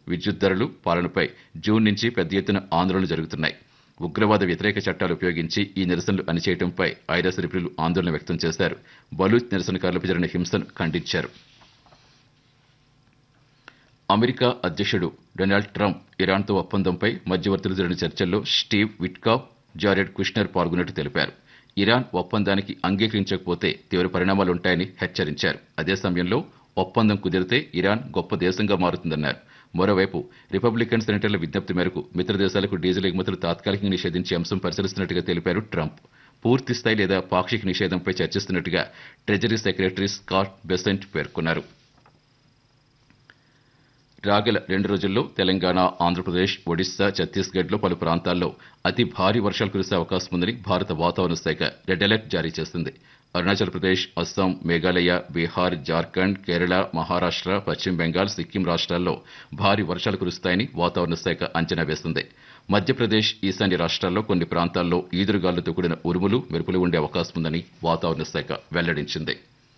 విద్యుత్ ధరలు పాలనపై జూన్ నుంచి పెద్ద ఎత్తున ఆందోళనలు జరుగుతున్నాయి ఉగ్రవాద వ్యతిరేక చట్టాలు ఉపయోగించి ఈ నిరసనలు అణిచేయడంపై ఐరాస నిపుణులు ఆందోళన వ్యక్తం చేశారు బలూచ్ నిరసనకారులపై జరిగిన హింసను ఖండించారు అమెరికా అధ్యక్షుడు డొనాల్డ్ ట్రంప్ ఇరాన్తో ఒప్పందంపై మధ్యవర్తులు జరిగిన చర్చల్లో స్టీవ్ విట్కాఫ్ జారెడ్ కుష్నర్ పాల్గొన్నట్టు తెలిపారు ఇరాన్ ఒప్పందానికి అంగీకరించకపోతే తీవ్ర పరిణామాలుంటాయని హెచ్చరించారు అదే సమయంలో ఒప్పందం కుదిరితే ఇరాన్ గొప్ప దేశంగా మారుతుందన్నారు మరోవైపు రిపబ్లికన్ సెనేటర్ల విజ్ఞప్తి మేరకు మిత్ర దేశాలకు డీజిల్ ఎగుమతులు తాత్కాలికంగా నిషేధించే అంశం పరిశీలిస్తున్నట్టుగా తెలిపారు ట్రంప్ పూర్తి స్థాయి లేదా పాక్షిక నిషేధంపై చర్చిస్తున్నట్టుగా ట్రెజరీ సెక్రటరీ స్కాట్ బెసెంట్ పేర్కొన్నారు రాగల రెండు రోజుల్లో తెలంగాణ ఆంధ్రప్రదేశ్ ఒడిశా ఛత్తీస్గఢ్లో పలు ప్రాంతాల్లో అతి భారీ వర్షాలు కురిసే అవకాశం ఉందని భారత వాతావరణ శాఖ రెడ్ అలర్ట్ జారీ చేసింది అరుణాచల్ ప్రదేశ్ అస్సాం మేఘాలయ బీహార్ జార్ఖండ్ కేరళ మహారాష్ట్ర పశ్చిమ బెంగాల్ సిక్కిం రాష్ట్రాల్లో భారీ వర్షాలు కురుస్తాయని వాతావరణ శాఖ అంచనా వేసింది మధ్యప్రదేశ్ ఈశాన్య రాష్ట్రాల్లో కొన్ని ప్రాంతాల్లో ఈదురుగాలులతో కూడిన ఉరుములు మెరుపులు ఉండే అవకాశం ఉందని వాతావరణ శాఖ వెల్లడించింది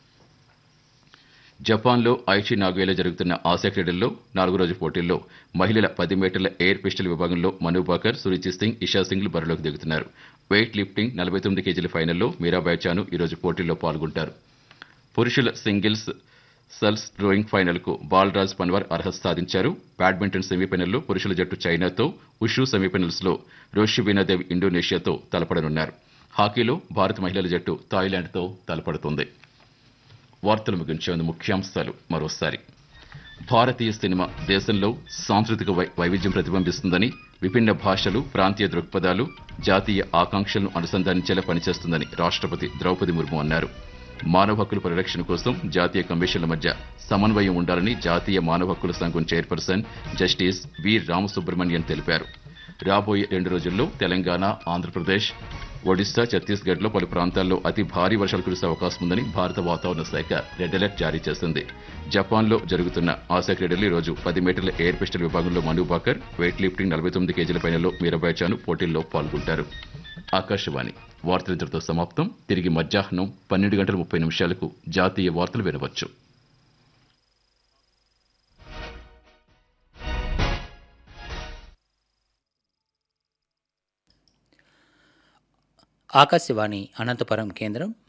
జపాన్లో ఐచి నాగోయాలో జరుగుతున్న ఆసియా క్రీడల్లో నాలుగో రోజు పోటీల్లో మహిళల పది మీటర్ల ఎయిర్ పిస్టల్ విభాగంలో మను బాకర్ సురుచి సింగ్ ఇషా సింగ్లు బరిలోకి దిగుతున్నారు వెయిట్ లిఫ్టింగ్ నలభై తొమ్మిది కేజీల ఫైనల్లో మీరాబాయ్ చాను ఈరోజు పోటీల్లో పాల్గొంటారు పురుషుల సింగిల్స్ సెల్స్ రోయింగ్ ఫైనల్కు బాలరాజ్ పన్వార్ అర్హత సాధించారు బ్యాడ్మింటన్ సెమీఫైనల్లో పురుషుల జట్టు చైనాతో ఉషు సెమీఫైనల్స్లో రోషిబీనాదేవ్ ఇండోనేషియాతో తలపడనున్నారు హాకీలో భారత మహిళల జట్టు థాయిలాండ్తో తలపడుతుంది వార్తలు ముగించేందుకు ముఖ్యాంశాలు మరోసారి భారతీయ సినిమా దేశంలో సాంస్కృతిక వై- వైవిధ్యం ప్రతిబింబిస్తుందని విభిన్న భాషలు ప్రాంతీయ దృక్పథాలు జాతీయ ఆకాంక్షలను అనుసంధానించేలా పనిచేస్తుందని రాష్ట్రపతి ద్రౌపది ముర్ము అన్నారు మానవ హక్కుల పరిరక్షణ కోసం జాతీయ కమిషన్ల మధ్య సమన్వయం ఉండాలని జాతీయ మానవ హక్కుల సంఘం చైర్పర్సన్ జస్టిస్ వి రామసుబ్రహ్మణ్యన్ తెలిపారు రాబోయే రెండు రోజుల్లో తెలంగాణ ఆంధ్రప్రదేశ్ ఒడిశా ఛత్తీస్గఢ్లో పలు ప్రాంతాల్లో అతి భారీ వర్షాలు కురిసే అవకాశం ఉందని భారత వాతావరణ శాఖ రెడ్ అలర్ట్ జారీ చేసింది జపాన్లో జరుగుతున్న ఆసియా క్రీడలు ఈ రోజు పది మీటర్ల ఎయిర్ పిస్టల్ విభాగంలో మను బాకర్ వెయిట్ లిఫ్టింగ్ నలభై తొమ్మిది కేజీల పైనలో మీరాబాయ్ చాను పోటీల్లో పాల్గొంటారు ఆకాశవాణి వార్తలు ఇంతటితో సమాప్తం తిరిగి మధ్యాహ్నం పన్నెండు గంటల ముప్పై నిమిషాలకు జాతీయ వార్తలు వినవచ్చు ఆకాశవాణి అనంతపురం కేంద్రం